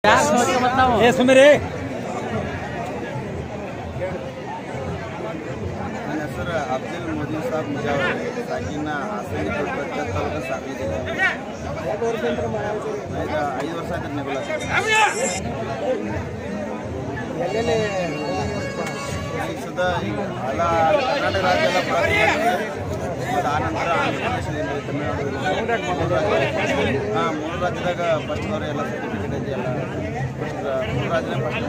ಏ ಸುಮ್ಮನೆ ನನ್ನ ಹೆಸರು ಅಬ್ದುಲ್ ಮೋದಿ ಸಾಬ್ ಮುಜಾವರ್ ಸಾಕಿನ ಹಾಸನ ಪ್ರತ್ಯೇಕ ತಾಲೂಕು ಸಾಕಿ ಐದು ಐದು ವರ್ಷ ಆಯ್ತು ನೆಗೋಲ ಈಗ ಸುದ ಈಗ ಎಲ್ಲ ಕರ್ನಾಟಕ ರಾಜ್ಯ ಎಲ್ಲ ಭಾರತ ಮತ್ತು ಆ ನಂತರ ಆಂಧ್ರ ಪ್ರದೇಶದಿಂದ ತಮಿಳುನಾಡು ಹಾಂ ಮೂರು ರಾಜ್ಯದಾಗ ಫಸ್ಟ್ ಅವರು ಎಲ್ಲ ಸರ್ಟಿಫಿಕೇಟ್ ಐತಿ ಎಲ್ಲ ಫಸ್ಟ್ ಮೂರು ರಾಜ್ಯದಾಗ ಫಸ್ಟ್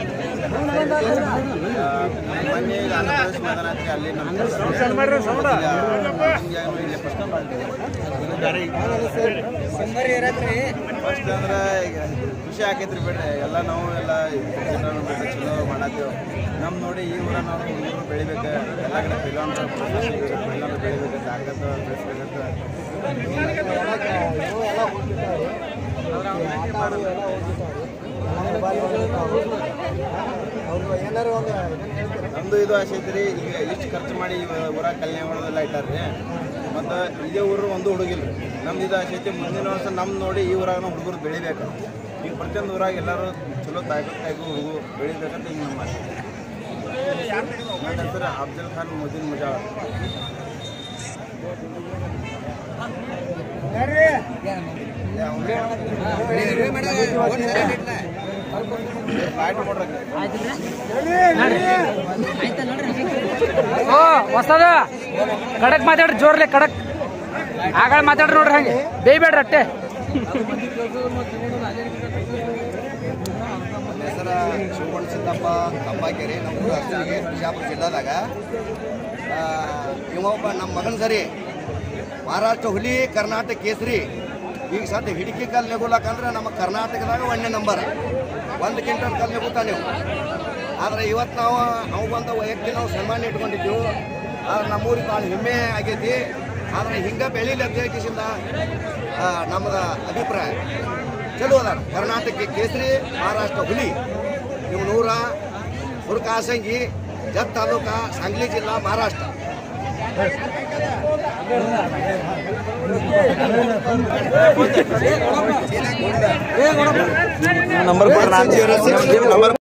ಮೊನ್ನೆ ಈಗ ಆಂಧ್ರ ಪ್ರದೇಶ ಮೈದಾನ ಐತಿ ಅಲ್ಲಿ ನಮ್ಮ ಇಲ್ಲಿ ಫಸ್ಟ್ ಫಸ್ಟ್ ಅಂದ್ರೆ ಈಗ ಖುಷಿ ಆಕೈತ್ರಿ ಬಿಡ್ರಿ ಎಲ್ಲ ನಾವು ಎಲ್ಲ ಜನರನ್ನು ಬಿಟ್ಟು ಚಲೋ ಮಾಡತ್ತೇವೆ ನಮ್ಮ ನೋಡಿ ಈ ಊರ ನಾವು ಹುಡುಗರು ಬೆಳಿಬೇಕು ಎಲ್ಲ ಕಡೆ ಬೆಳವಣಿಗೆ ಬೆಳವಣಿಗೆ ಬೆಳಿಬೇಕು ತಾಕತ್ತು ಬೆಳೆಸ್ಬೇಕಂತ ನಮ್ದು ಇದು ಆಸೆ ಐತ್ರಿ ಈಗ ಇಷ್ಟು ಖರ್ಚು ಮಾಡಿ ಈ ಊರಾಗ ಕಲ್ಯಾಣ ಮಾಡೋದೆಲ್ಲ ಇಟ್ಟಾರ್ರಿ ಮತ್ತು ಇದೇ ಊರು ಒಂದು ಹುಡುಗಿಲ್ಲ ನಮ್ದು ಇದು ಆಸೆ ಐತಿ ಮುಂದಿನ ವರ್ಷ ನಮ್ಮ ನೋಡಿ ಈ ಊರಾಗ ನಾವು ಹುಡುಗರು ಬೆಳಿಬೇಕು ಈಗ ಪ್ರತಿಯೊಂದು ಊರಾಗ ಎಲ್ಲರೂ ಚಲೋ ತಾಯ್ಕು ತಾಯ್ಕು ಹುಡುಗರು ಬೆಳಿಬೇಕಂತ ಹಿಂಗೆ ನಮ್ಮ ಆಸೆ ನನ್ನ ಹೆಸರು ಅಫ್ಜಲ್ ಖಾನ್ ಮುದ್ದೀನ್ ಮುಜಾವರ್ ಫ್ಲೈಟ್ ನೋಡ್ರಿ ಓ ಹೊಸದ ಕಡಕ್ ಮಾತಾಡ್ರಿ ಜೋರ್ಲೆ ಕಡಕ್ ಆಗಳ ಮಾತಾಡ್ರಿ ನೋಡ್ರಿ ಹಂಗೆ ಬೇಯ್ಬೇಡ್ರಿ ಅಟ್ಟೆ ನನ್ನ ಹೆಸರು ಶಿವಮಣ್ಣ ಸಿದ್ದಪ್ಪ ಕಂಬಾಕೆರೆ ನಮ್ಮ ಊರು ಅರ್ಚನೆಗೆ ಬಿಜಾಪುರ ಜಿಲ್ಲಾದಾಗ ಆ, ಇವ ಒಬ್ಬ ನಮ್ಮ ಮಗನ ಸರಿ ಮಹಾರಾಷ್ಟ್ರ ಹುಲಿ ಕರ್ನಾಟಕ ಕೇಸರಿ ಈಗ ಸದ್ಯ ಹಿಡಿಕಿ ಕಲ್ ನೆಗುಲಕಂದ್ರೆ ನಮ್ಮ ಕರ್ನಾಟಕದಾಗ ಒಂದನೇ ನಂಬರ್ ಒಂದು ಕ್ವಿಂಟಲ್ ಕಲ್ ನೆಗುತ್ತಾನೆ ನೀವು ಆದರೆ ಇವತ್ತು ನಾವು ಅವು ಬಂದ ವೈಯಕ್ತಿಕ ನಾವು ಸನ್ಮಾನ ಇಟ್ಕೊಂಡಿದ್ದೀವಿ ಆದ್ರೆ ನಮ್ಮೂರಿಗೆ ಭಾಳ ಹೆಮ್ಮೆ ಆಗೈತಿ ಆದರೆ ಹಿಂಗೆ ಬೆಳೀಲಿ ಅಂತ ಹೇಳಿಕಿಸಿಂದ ನಮ್ಮದ ಅಭಿಪ್ರಾಯ ಚಲೋ ಅದಾರ ಕರ್ನಾಟಕ ಕೇಸರಿ ಮಹಾರಾಷ್ಟ್ರ ಹುಲಿ ಇವು ನೂರ ಹುಡುಕ ಹಾಸಂಗಿ ಜತ್ ತಾಲೂಕ ಸಾಂಗ್ಲಿ ಜಿಲ್ಲಾ ಮಹಾರಾಷ್ಟ್ರ ನಂಬರ್ ಕೊಡ್ರಿ ನಂಬರ್